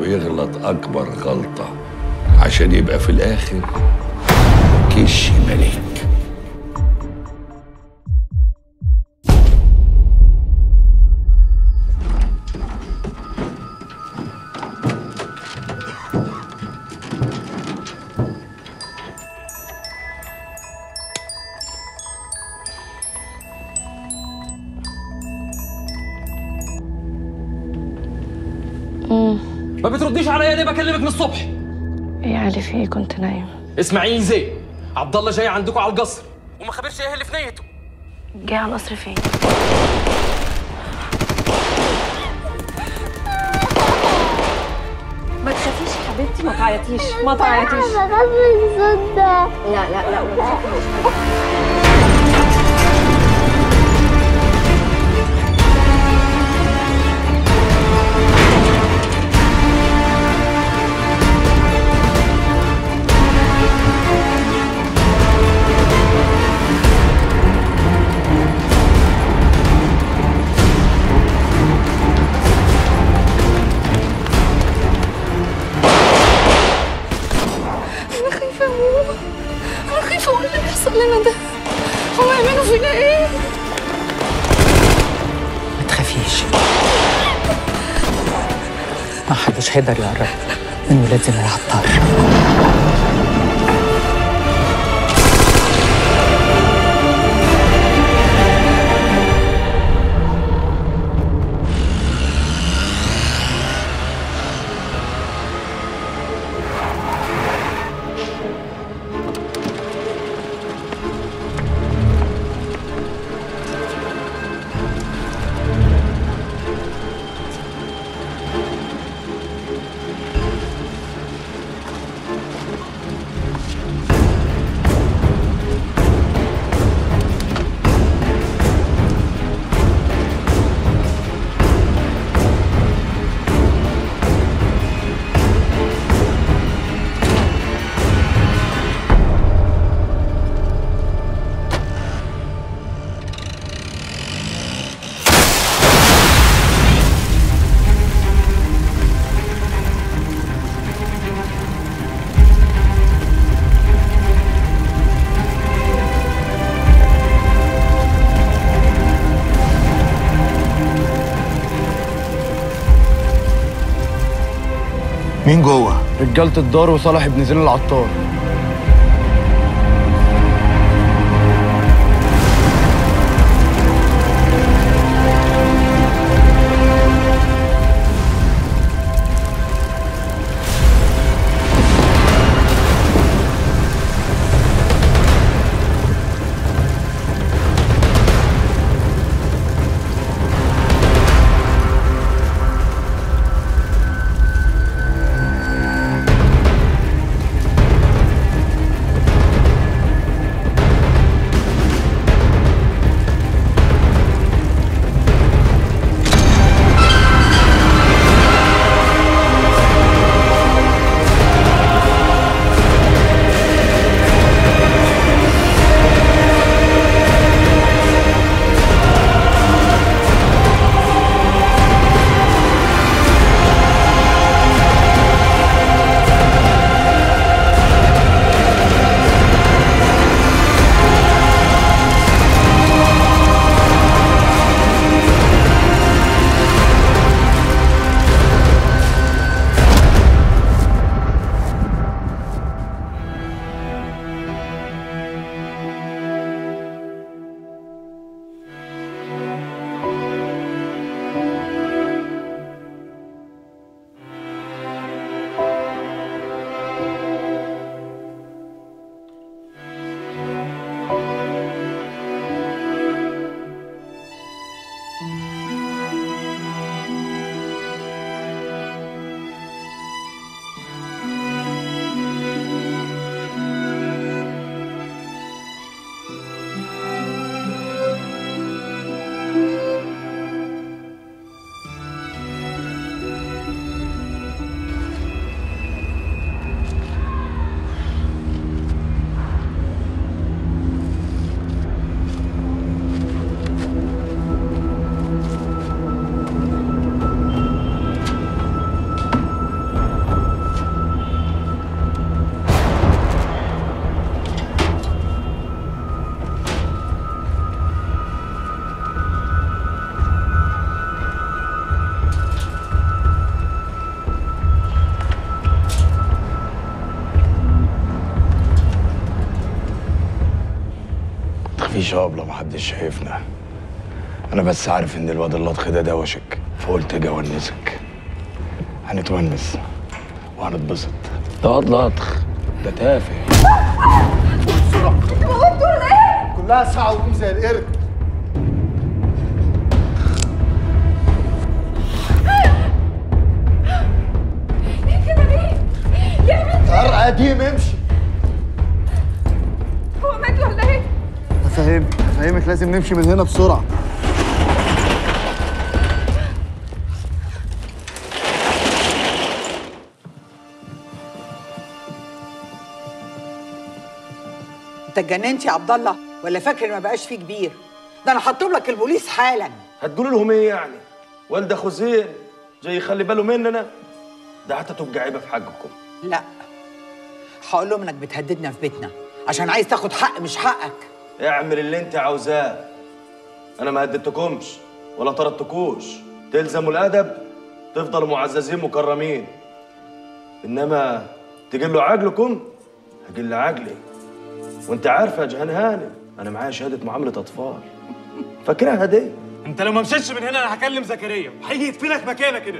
ويغلط أكبر غلطة عشان يبقى في الآخر كش ملك ما بترديش عليا ليه بكلمك من الصبح ايه علي في ايه كنت نايم اسمعيني زي عبد الله جاي عندكم على القصر وما خبرش ايه اللي في نيته جه على القصر فين ما تخافيش يا حبيبتي ما تعيطيش ما تعيطيش بخاف من الصوت ده لا لا لا ما تخافيش انا خايفه اموت انا خايفه اقول اللي بيحصل لنا ده هم يعملوا فينا ايه ما تخافيش ما حدش هيقدر يقرب من ولاد زين العطار مين جوه؟ رجالة الدار وصالح ابن زين العطار تقوليش ابله محدش شايفنا انا بس عارف ان الواد اللطخ ده دوشك فقلت اجي اونسك هنتونس وهنتبسط ده واد لطخ ده تافه كلها ساعة وقوم زي القرد كده ليه؟ يا بنت طرقة قديم امشي هو مات ولا ايه؟ افهمك افهمك لازم نمشي من هنا بسرعة انت اتجننت يا عبد الله ولا فاكر ما بقاش فيه كبير ده انا هطلب لك البوليس حالا هتقولوا لهم ايه يعني؟ والد اخو زين جاي يخلي باله مننا؟ ده حتى تبقى عيبه في حقكم لا هقول لهم انك بتهددنا في بيتنا عشان عايز تاخد حق مش حقك اعمل اللي انت عاوزاه انا ما هددتكمش ولا طردتكوش تلزموا الادب تفضلوا معززين مكرمين انما تقلوا عقلكم هقل عقلي وانت عارفه يا جهان هانم انا معايا شهاده معامله اطفال فاكرها دي انت لو ما مشيتش من هنا انا هكلم زكريا وهيجي يدفنك مكانك كده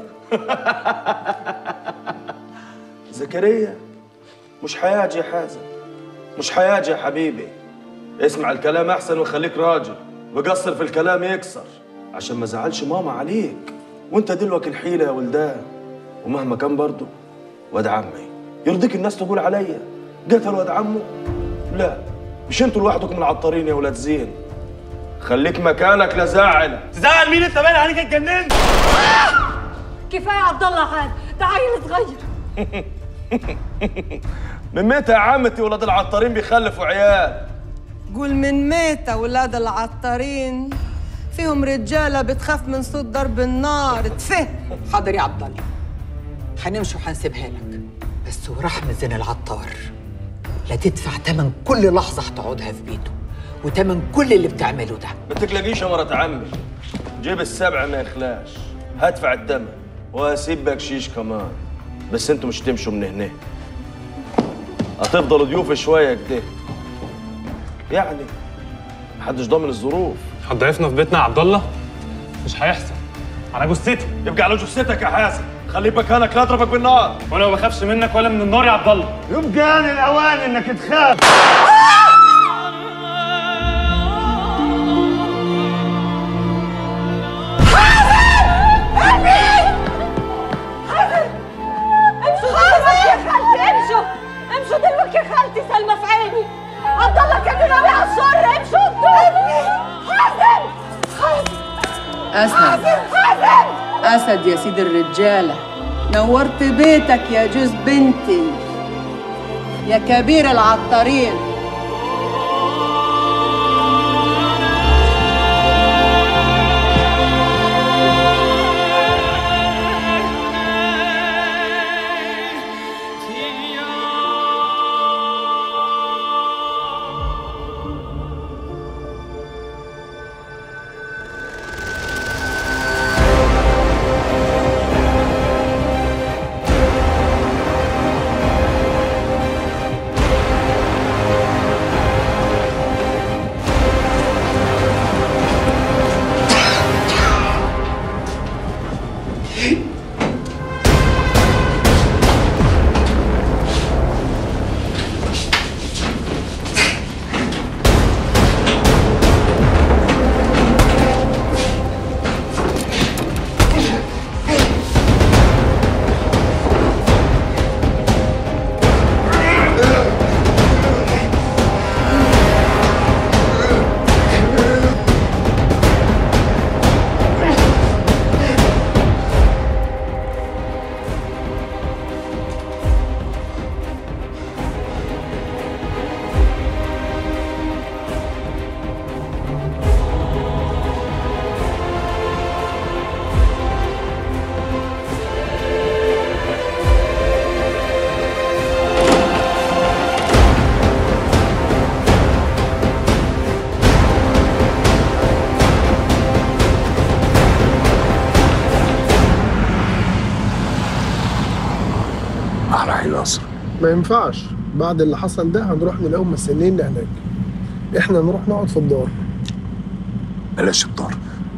زكريا مش حياجي يا حازم مش حياجي يا حبيبي اسمع الكلام احسن وخليك راجل وقصر في الكلام يكسر عشان ما زعلش ماما عليك وانت دلوك الحيله يا ولدان ومهما كان برضه واد عمي يرضيك الناس تقول عليا قتل واد عمه لا مش انتوا لوحدكم العطارين يا ولاد زين خليك مكانك لا زعل تزعل مين انت باين عليك اتجننت كفايه عبد الله حاج ده عيل صغير من متى يا عمتي ولاد العطارين بيخلفوا عيال قول من ميتة ولاد العطارين فيهم رجالة بتخاف من صوت ضرب النار تفهم حاضر يا عبد الله هنمشي وهنسيبها لك بس ورحمة زين العطار لا تدفع تمن كل لحظة هتقعدها في بيته وتمن كل اللي بتعمله ده ما تقلقيش يا مرات عمي جيب السبعة ما يخلاش هدفع الدم واسيب بكشيش كمان بس انتوا مش تمشوا من هنا هتفضلوا ضيوف شوية كده يعني محدش ضامن الظروف هتضيفنا في بيتنا يا عبد الله مش هيحصل على جثتي يبقى على جثتك يا حازم خلي مكانك لا اضربك بالنار وانا ما بخافش منك ولا من النار يا عبد الله يبقى آن الأوان إنك تخاف امشوا دلوقتي يا خالتي امشوا امشوا دلوقتي يا خالتي سلمى في عيني عبد الله كان ناوي على الشر امشوا انتوا حازم أسد حازم أسد يا سيد الرجالة نورت بيتك يا جوز بنتي يا كبير العطارين راح القصر ما ينفعش بعد اللي حصل ده هنروح نلاقيهم مستنينا هناك احنا نروح نقعد في الدار بلاش الدار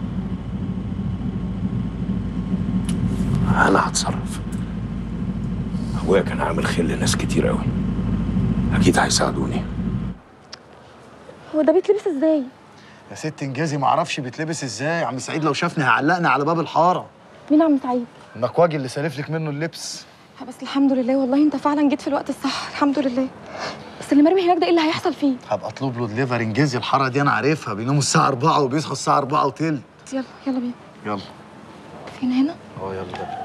انا هتصرف ابويا كان عامل خير لناس كتير قوي اكيد هيساعدوني هو ده بيتلبس ازاي يا ست انجازي ما اعرفش بيتلبس ازاي عم سعيد لو شافني هيعلقني على باب الحاره مين عم سعيد المكواجي اللي سالف لك منه اللبس بس الحمد لله والله انت فعلا جيت في الوقت الصح الحمد لله بس اللي مرمي هناك ده ايه اللي هيحصل فيه هبقى اطلب له دليفري انجازي الحاره دي انا عارفها بيناموا الساعه 4 وبيصحوا الساعه 4 وتلت يلا يلا بينا يلا فين هنا اه يلا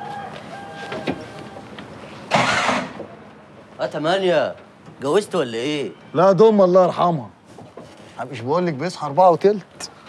اه تمانية جوزت ولا ايه؟ لا دوم الله يرحمها مش بقول لك بيصحى 4 وتلت